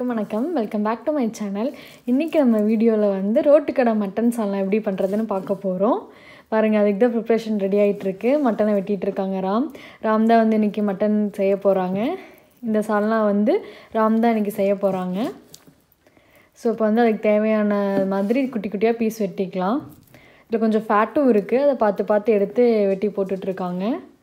எல்லாருக்கும் வணக்கம் welcome back to my channel இன்றைக்கி நம்ம வீடியோவில் வந்து ரோட்டு கடை மட்டன் சால்னா எப்படி பண்ணுறதுன்னு பார்க்க போகிறோம் பாருங்கள் அதுக்கு தான் ப்ரிப்ரேஷன் ரெடி ஆகிட்டுருக்கு மட்டனை வெட்டிகிட்டு இருக்காங்க ராம் ராம் தான் வந்து இன்றைக்கி மட்டன் செய்ய போகிறாங்க இந்த சால்னா வந்து ராம் தான் இன்றைக்கி செய்ய போகிறாங்க ஸோ இப்போ வந்து அதுக்கு தேவையான மாதிரி குட்டி குட்டியாக பீஸ் வெட்டிக்கலாம் இதில் கொஞ்சம் ஃபேட்டும் இருக்குது அதை பார்த்து பார்த்து எடுத்து வெட்டி போட்டுட்ருக்காங்க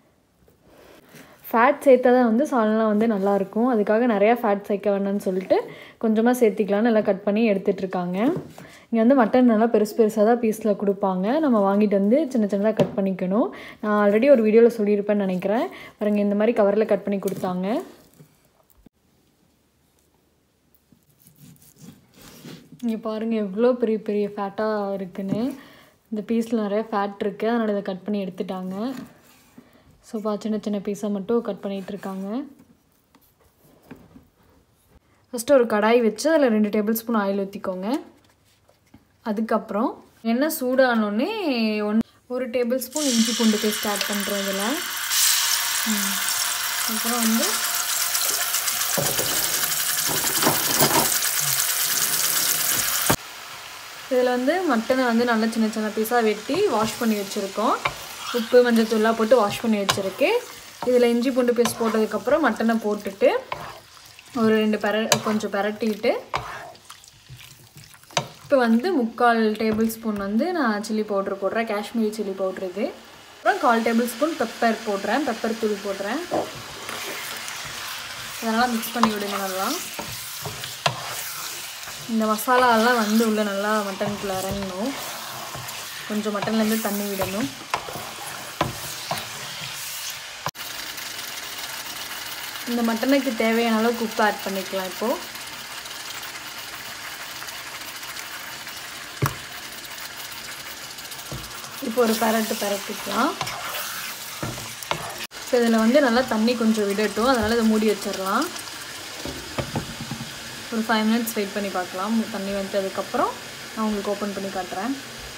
ஃபேட் சேர்த்தா தான் வந்து சால்னா வந்து நல்லாயிருக்கும் அதுக்காக நிறையா ஃபேட் சேர்க்க வேணாம்னு சொல்லிட்டு கொஞ்சமாக சேர்த்திக்கலான்னு எல்லாம் கட் பண்ணி எடுத்துகிட்ருக்காங்க இங்கே வந்து மட்டன் நல்லா பெருசு பெருசாக தான் பீஸில் கொடுப்பாங்க நம்ம வாங்கிட்டு வந்து சின்ன சின்னதாக கட் பண்ணிக்கணும் நான் ஆல்ரெடி ஒரு வீடியோவில் சொல்லியிருப்பேன்னு நினைக்கிறேன் பாருங்க இந்த மாதிரி கவரில் கட் பண்ணி கொடுத்தாங்க இங்கே பாருங்கள் எவ்வளோ பெரிய பெரிய ஃபேட்டாக இருக்குன்னு இந்த பீஸில் நிறைய ஃபேட் இருக்குது அதனால் இதை கட் பண்ணி எடுத்துட்டாங்க ஸோ பா சின்ன சின்ன பீஸாக மட்டும் கட் பண்ணிகிட்ருக்காங்க ஃபஸ்ட்டு ஒரு கடாய் வச்சு அதில் ரெண்டு டேபிள் ஸ்பூன் ஆயில் ஊற்றிக்கோங்க அதுக்கப்புறம் எண்ணெய் சூடானோடனே ஒன் ஒரு டேபிள் ஸ்பூன் இஞ்சி பூண்டு பேஸ்ட் ஆட் பண்ணுறோம் இதில் அப்புறம் வந்து இதில் வந்து மட்டனை வந்து நல்லா சின்ன சின்ன பீஸாக வெட்டி வாஷ் பண்ணி வச்சுருக்கோம் உப்பு மஞ்சத்தூள்லாம் போட்டு வாஷ் பண்ணி வச்சுருக்கு இதில் இஞ்சி பூண்டு பேஸ்ட் போட்டதுக்கப்புறம் மட்டனை போட்டுட்டு ஒரு ரெண்டு பெர கொஞ்சம் பெரட்டிட்டு இப்போ வந்து முக்கால் டேபிள் ஸ்பூன் வந்து நான் சில்லி பவுட்ரு போடுறேன் காஷ்மீரி சில்லி பவுட்ரு இது அப்புறம் கால் டேபிள் ஸ்பூன் பெப்பர் போடுறேன் பெப்பர் தூள் போடுறேன் இதெல்லாம் மிக்ஸ் பண்ணி விடுங்க நல்லா இந்த மசாலாலாம் வந்து உள்ளே நல்லா மட்டனுக்குள்ளே இறங்கணும் கொஞ்சம் மட்டன்லேருந்து தண்ணி விடணும் இந்த மட்டனுக்கு தேவையான அளவுக்கு உப்பு ஆட் பண்ணிக்கலாம் இப்போது இப்போ ஒரு பரட்டு பரட்டிக்கலாம் ஸோ இதில் வந்து நல்லா தண்ணி கொஞ்சம் விடட்டும் அதனால் இதை மூடி வச்சிடலாம் ஒரு ஃபைவ் மினிட்ஸ் வெயிட் பண்ணி பார்க்கலாம் தண்ணி வந்துட்டதுக்கப்புறம் நான் உங்களுக்கு ஓப்பன் பண்ணி காட்டுறேன்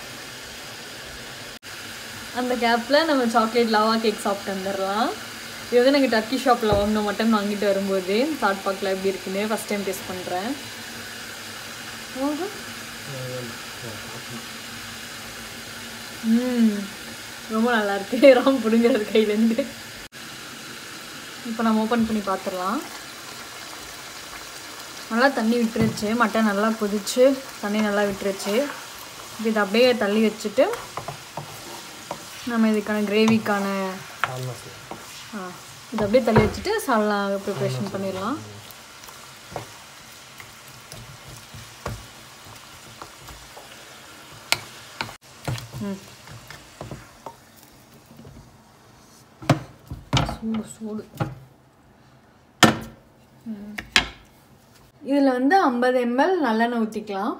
அந்த கேப்பில் நம்ம சாக்லேட் லவா கேக் சாப்பிட்டு வந்துடலாம் இது வந்து நாங்கள் டர்க்கி ஷாப்பில் வாங்கின மட்டன் வாங்கிட்டு வரும்போது சாட் பார்க்கல எப்படி இருக்குன்னு ஃபஸ்ட் டைம் டேஸ்ட் பண்ணுறேன் ம் ரொம்ப நல்லா இருக்கு ராம் பிடுங்கிறது கையிலேருந்து இப்போ நம்ம ஓப்பன் பண்ணி பார்த்துடலாம் நல்லா தண்ணி விட்டுருச்சு மட்டன் நல்லா கொதிச்சு தண்ணி நல்லா விட்டுருச்சு இப்போ இதை அப்படியே தள்ளி வச்சுட்டு நம்ம இதுக்கான கிரேவிக்கான ஆ இதை அப்படியே தள்ளி வச்சுட்டு சால்னா ப்ரிப்ரேஷன் பண்ணிடலாம் ம் சூடு சூடு இதில் வந்து ஐம்பது எம்எல் நல்லெண்ணெய் ஊற்றிக்கலாம்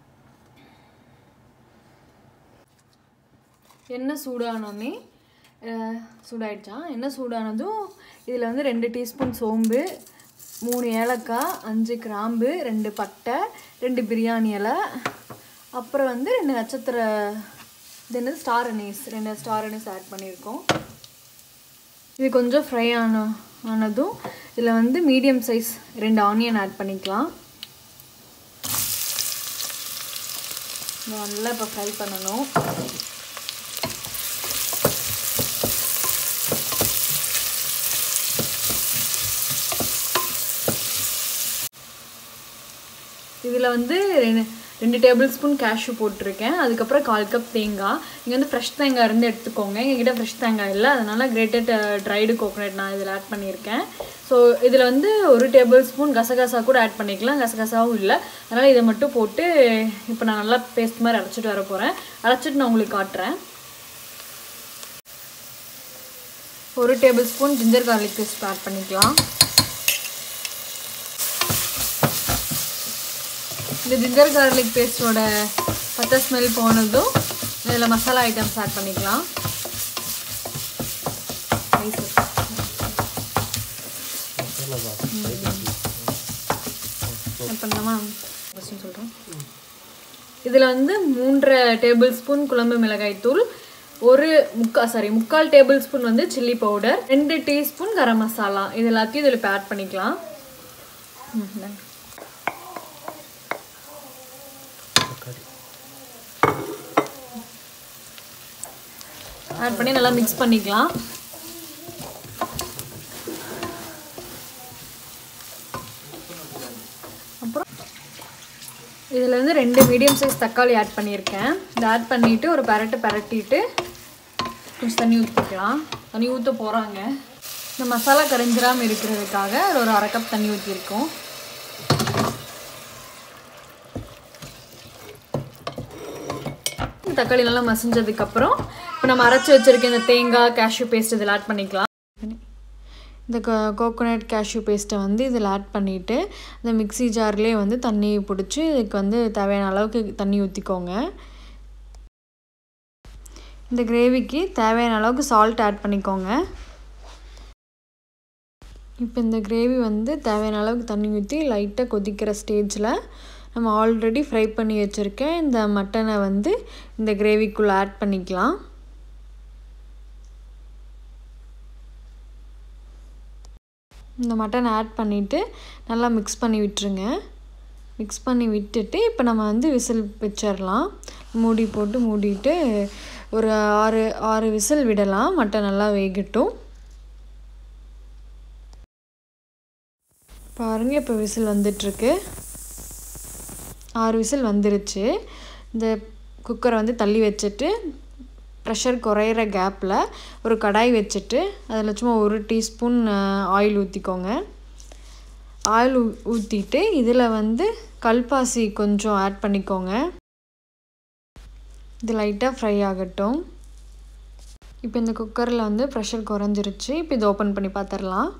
எண்ணெய் சூடானோடனே சூடாயிடுச்சா எண்ணெய் சூடானதும் இதில் வந்து ரெண்டு டீஸ்பூன் சோம்பு மூணு ஏலக்காய் அஞ்சு கிராம்பு ரெண்டு பட்டை ரெண்டு பிரியாணி இலை அப்புறம் வந்து ரெண்டு நட்சத்திர இது என்னது ஸ்டார் அனீஸ் ரெண்டு ஸ்டார் அனீஸ் ஆட் பண்ணியிருக்கோம் இது கொஞ்சம் ஃப்ரை ஆன ஆனதும் இதில் வந்து மீடியம் சைஸ் ரெண்டு ஆனியன் ஆட் பண்ணிக்கலாம் நல்லா இப்போ ஃப்ரை பண்ணணும் இதில் வந்து ரெண்டு ரெண்டு டேபிள் ஸ்பூன் கேஷ்யூ போட்டிருக்கேன் அதுக்கப்புறம் கால் கப் தேங்காய் நீங்கள் வந்து ஃப்ரெஷ் தேங்காய் இருந்து எடுத்துக்கோங்க எங்ககிட்ட ஃப்ரெஷ் தேங்காய் இல்லை அதனால் கிரேட்டட் ட்ரைடு கோகோனட் நான் இதில் ஆட் பண்ணியிருக்கேன் ஸோ இதில் வந்து ஒரு டேபிள் ஸ்பூன் கசகசா கூட ஆட் பண்ணிக்கலாம் கசகசாவும் இல்லை அதனால் இதை மட்டும் போட்டு இப்போ நான் நல்லா பேஸ்ட் மாதிரி அரைச்சிட்டு வர போகிறேன் அரைச்சிட்டு நான் உங்களுக்கு காட்டுறேன் ஒரு tablespoon ginger garlic paste add பண்ணிக்கலாம் இந்த ஜிஞ்சர் கார்லிக் பேஸ்ட்டோட பச்சை ஸ்மெல் போனதும் இதில் மசாலா ஐட்டம்ஸ் ஆட் பண்ணிக்கலாம் பண்ணலாமா சொல்கிறேன் இதில் வந்து மூன்றரை டேபிள் ஸ்பூன் குழம்பு மிளகாய் தூள் ஒரு முக்கா சாரி முக்கால் டேபிள் ஸ்பூன் வந்து சில்லி பவுடர் ரெண்டு டீஸ்பூன் கரம் மசாலா இது எல்லாத்தையும் இதில் இப்போ ஆட் பண்ணிக்கலாம் ம், இந்தாங்க. தக்காளி ஆட் பண்ணி நல்லா மிக்ஸ் பண்ணிக்கலாம் அப்புறம் இதில் வந்து ரெண்டு மீடியம் சைஸ் தக்காளி ஆட் பண்ணியிருக்கேன் இதை ஆட் பண்ணிவிட்டு ஒரு பரட்டு பரட்டிட்டு கொஞ்சம் தண்ணி ஊற்றிக்கலாம் தண்ணி ஊற்ற போகிறாங்க இந்த மசாலா கரைஞ்சிராமல் இருக்கிறதுக்காக அதில் ஒரு அரை கப் தண்ணி ஊற்றிருக்கோம் தக்காளி நல்லா மசிஞ்சதுக்கப்புறம் இப்போ நம்ம அரைச்சி வச்சுருக்க இந்த தேங்காய் கேஷ்யூ பேஸ்ட் இதில் ஆட் பண்ணிக்கலாம் இந்த கோகோனட் கேஷ்யூ பேஸ்ட்டை வந்து இதில் ஆட் பண்ணிவிட்டு இந்த மிக்ஸி ஜார்லேயே வந்து தண்ணி பிடிச்சி இதுக்கு வந்து தேவையான அளவுக்கு தண்ணி ஊற்றிக்கோங்க இந்த கிரேவிக்கு தேவையான அளவுக்கு சால்ட் ஆட் பண்ணிக்கோங்க இப்போ இந்த கிரேவி வந்து தேவையான அளவுக்கு தண்ணி ஊற்றி லைட்டாக கொதிக்கிற ஸ்டேஜில் நம்ம ஆல்ரெடி ஃப்ரை பண்ணி வச்சுருக்கேன் இந்த மட்டனை வந்து இந்த கிரேவிக்குள்ளே ஆட் பண்ணிக்கலாம் இந்த மட்டன் ஆட் பண்ணிவிட்டு நல்லா மிக்ஸ் பண்ணி விட்டுருங்க மிக்ஸ் பண்ணி விட்டுட்டு இப்போ நம்ம வந்து விசில் வச்சிடலாம் மூடி போட்டு மூடிட்டு ஒரு ஆறு ஆறு விசில் விடலாம் மட்டன் நல்லா வேகட்டும் பாருங்கள் இப்போ விசில் வந்துட்டுருக்கு ஆறு விசில் வந்துருச்சு இந்த குக்கரை வந்து தள்ளி வச்சுட்டு ப்ரெஷர் குறையிற கேப்பில் ஒரு கடாய் வச்சுட்டு அதில் சும்மா ஒரு டீஸ்பூன் ஆயில் ஊற்றிக்கோங்க ஆயில் ஊற்றிட்டு இதில் வந்து கல்பாசி கொஞ்சம் ஆட் பண்ணிக்கோங்க இது லைட்டாக ஃப்ரை ஆகட்டும் இப்போ இந்த குக்கரில் வந்து ப்ரெஷர் குறைஞ்சிருச்சு இப்போ இது ஓப்பன் பண்ணி பார்த்துடலாம்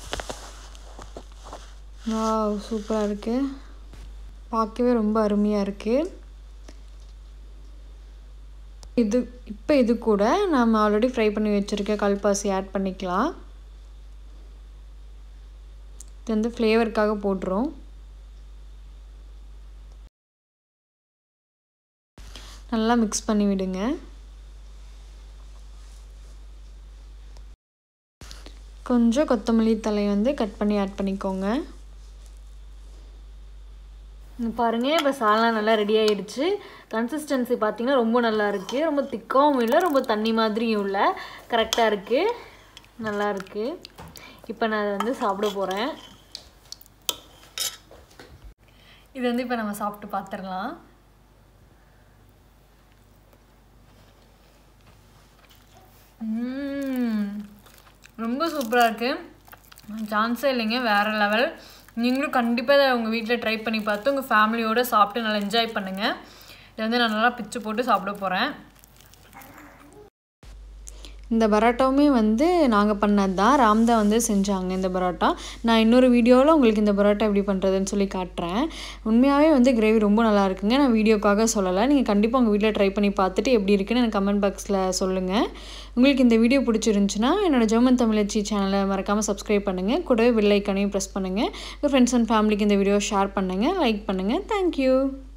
வா சூப்பராக இருக்குது பார்க்கவே ரொம்ப அருமையாக இருக்குது இது இப்போ இது கூட நம்ம ஆல்ரெடி ஃப்ரை பண்ணி வச்சுருக்க கல்பாசி ஆட் பண்ணிக்கலாம் இது வந்து ஃப்ளேவருக்காக போட்டுரும் நல்லா மிக்ஸ் பண்ணி விடுங்க கொஞ்சம் கொத்தமல்லி தலை வந்து கட் பண்ணி ஆட் பண்ணிக்கோங்க பாருங்கள் இப்போ சால்னா நல்லா ரெடி ஆயிடுச்சு கன்சிஸ்டன்சி பார்த்தீங்கன்னா ரொம்ப நல்லா இருக்குது ரொம்ப திக்காகவும் இல்லை ரொம்ப தண்ணி மாதிரியும் இல்லை கரெக்டாக இருக்குது நல்லா இருக்குது இப்போ நான் அதை வந்து சாப்பிட போகிறேன் இது வந்து இப்போ நம்ம சாப்பிட்டு பார்த்துடலாம் ரொம்ப சூப்பராக இருக்குது சான்ஸே இல்லைங்க வேறு லெவல் நீங்களும் கண்டிப்பாக இதை உங்கள் வீட்டில் ட்ரை பண்ணி பார்த்து உங்கள் ஃபேமிலியோடு சாப்பிட்டு நல்லா என்ஜாய் பண்ணுங்கள் இதை வந்து நான் நல்லா பிச்சு போட்டு சாப்பிட போகிறேன் இந்த பரோட்டாவுமே வந்து நாங்கள் பண்ணது தான் ராம் தான் வந்து செஞ்சாங்க இந்த பரோட்டா நான் இன்னொரு வீடியோவில் உங்களுக்கு இந்த பரோட்டா எப்படி பண்ணுறதுன்னு சொல்லி காட்டுறேன் உண்மையாகவே வந்து கிரேவி ரொம்ப நல்லா இருக்குங்க நான் வீடியோக்காக சொல்லலை நீங்கள் கண்டிப்பாக உங்கள் வீட்டில் ட்ரை பண்ணி பார்த்துட்டு எப்படி இருக்குன்னு எனக்கு கமெண்ட் பாக்ஸில் சொல்லுங்கள் உங்களுக்கு இந்த வீடியோ பிடிச்சிருந்துச்சுன்னா என்னோட ஜெர்மன் தமிழச்சி சேனலை மறக்காமல் சப்ஸ்கிரைப் பண்ணுங்கள் கூடவே பெல் ஐக்கானையும் ப்ரெஸ் பண்ணுங்கள் உங்கள் ஃப்ரெண்ட்ஸ் அண்ட் ஃபேமிலிக்கு இந்த வீடியோ ஷேர் பண்ணுங்கள் லைக் பண்ணுங்கள் தேங்க்யூ